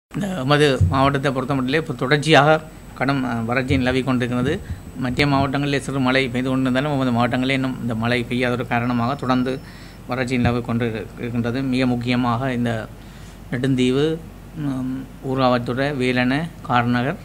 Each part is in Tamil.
இந்த எமது மாவட்டத்தை பொறுத்தமட்டிலே இப்போ தொடர்ச்சியாக கடும் அஹ், வறட்சி நிலவி கொண்டிருக்கிறது மற்ற மாவட்டங்களில் சிறு மழை பெய்து கொண்டிருந்தாலும் எமது மாவட்டங்களில் இன்னும் இந்த மழை பெய்யாத ஒரு காரணமாக தொடர்ந்து வறட்சி நிலவி கொண்டு இரு- இருக்கின்றது மிக முக்கியமாக இந்த நெடுந்தீவு ம், ஊராவத்துறை வேலண கார்நகர்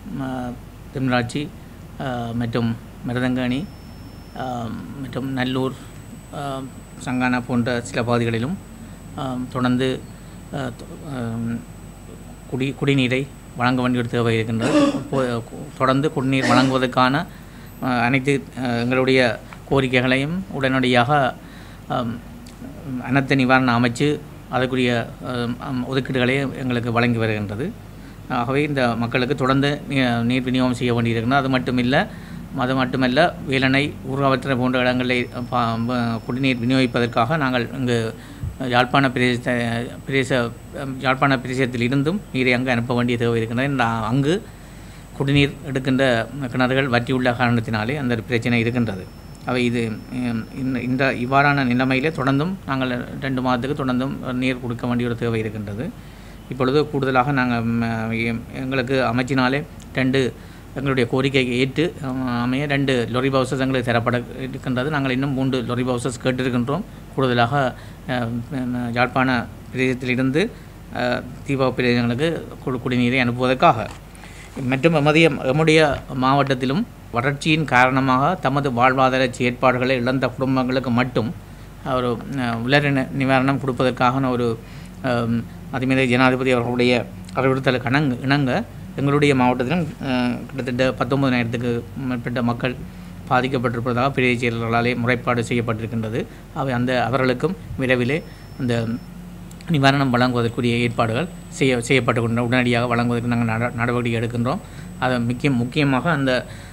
ம- தென்மராட்சி அஹ், மற்றும் மருதங்கணி அஹ், மற்றும் நல்லூர் அஹ், சங்கானா போன்ற சில பகுதிகளிலும் அஹ், தொடர்ந்து அஹ், தொ- அஹ், குடி குடிநீரை வழங்க வேண்டிய ஒரு தேவை இருக்கின்றது அப்போ- கு- தொடர்ந்து குடிநீர் வழங்குவதற்கான அஹ், அனைத்து அஹ், எங்களுடைய கோரிக்கைகளையும் உடனடியாக அம், அனர்த்த நிவாரண அமைச்சு அதற்குரிய அஹ், அம், ஒதுக்கீடுகளை எங்களுக்கு வழங்கி வருகின்றது ஆகவே இந்த மக்களுக்கு தொடர்ந்து நீ- நீர் விநியோகம் செய்ய வேண்டியிருக்கிறது அது மட்டுமில்லை அது மட்டுமல்ல வேலணை ஊர்காவற்ற போன்ற இடங்களில் பா- ப- குடிநீர் விநியோகிப்பதற்காக நாங்கள் இங்கு யாழ்ப்பாண பிரதேச பிரதேச யாழ்ப்பாண பிரதேசத்தில் இருந்தும் நீரை அங்கு அனுப்ப வேண்டிய தேவை இருக்கின்றது இந்த அங்கு குடிநீர் எடுக்கின்ற கிணறுகள் வற்றியுள்ள காரணத்தினாலே அந்த பிரச்சனை இருக்கின்றது அவை இது உம், இந்த இந்த இவ்வாறான நிலைமையிலே தொடர்ந்தும் நாங்கள் ரெண்டு மாதத்துக்கு தொடர்ந்தும் நீர் கொடுக்க வேண்டிய ஒரு தேவை இருக்கின்றது இப்பொழுது கூடுதலாக நாங்கள் எங்களுக்கு அமைச்சினாலே ரெண்டு எங்களுடைய கோரிக்கையை ஏற்று அஹ், அமைய ரெண்டு லொரி பவுசஸ் எங்களுக்கு தரப்பட இருக்கின்றது நாங்கள் இன்னும் மூன்று லொரி பவுசஸ் கேட்டிருக்கின்றோம் கூடுதலாக அஹ், அஹ், யாழ்ப்பாண பிரதேசத்திலிருந்து அஹ், தீபா பிரதேசங்களுக்கு குடி குடிநீரை அனுப்புவதற்காக மற்றும் எமதிய எம்முடைய மாவட்டத்திலும் வறட்சியின் காரணமாக தமது வாழ்வாதார செயற்பாடுகளை இழந்த குடும்பங்களுக்கு மட்டும் ஒரு அஹ், உலர் நி- நிவாரணம் கொடுப்பதற்கான ஒரு அஹ், அதிமீத ஜனாதிபதி அவர்களுடைய அறிவுறுத்தலுக்கு இணங்க இணங்க எங்களுடைய மாவட்டத்திலும் அஹ், கிட்டத்தட்ட பத்தொன்பதாயிரத்துக்கு மேற்பட்ட மக்கள் பாதிக்கப்பட்டிருப்பதாக பெரிய செயலர்களாலே முறைப்பாடு செய்யப்பட்டிருக்கின்றது அவை அந்த அவர்களுக்கும் விரைவிலே அந்த நிவாரணம் வழங்குவதற்குரிய ஏற்பாடுகள் செய்ய செய்யப்பட்டு கொண்ட உடனடியாக வழங்குவதற்கு நாங்கள் நட நடவடிக்கை எடுக்கின்றோம் அது முக்கியம் முக்கியமாக அந்த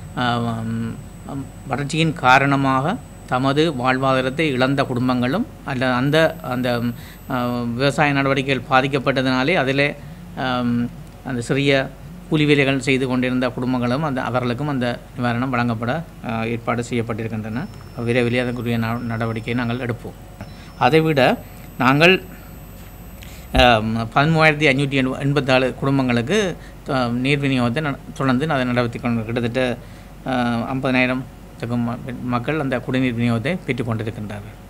ஆம், ஆம், வறட்சியின் காரணமாக தமது வாழ்வாதாரத்தை இழந்த குடும்பங்களும் அல்ல அந்த அந்த ம், ஆ, விவசாய நடவடிக்கைகள் பாதிக்கப்பட்டதினாலே அதில் அந்த சிறிய கூலி வேலைகள் செய்து கொண்டிருந்த குடும்பங்களும் அந்த அவர்களுக்கும் அந்த நிவாரணம் வழங்கப்பட ஆ, ஏற்பாடு செய்யப்பட்டிருக்கின்றன விரைவிலே அதற்குரிய ந- நடவடிக்கையை நாங்கள் எடுப்போம் அதைவிட நாங்கள் பதிமூவாயிரத்தி ஐநூற்றி எண்ப எண்பத்தாலு குடும்பங்களுக்கு அஹ், நீர் விநியோகத்தை நட- தொடர்ந்து அதை நடத்தி கொண்டு கிட்டத்தட்ட ஐம்பதனாயிரத்துக்கும் மக்கள் அந்த குடிநீர் விநியோகத்தை பெற்றுக்கொண்டிருக்கின்றார்கள்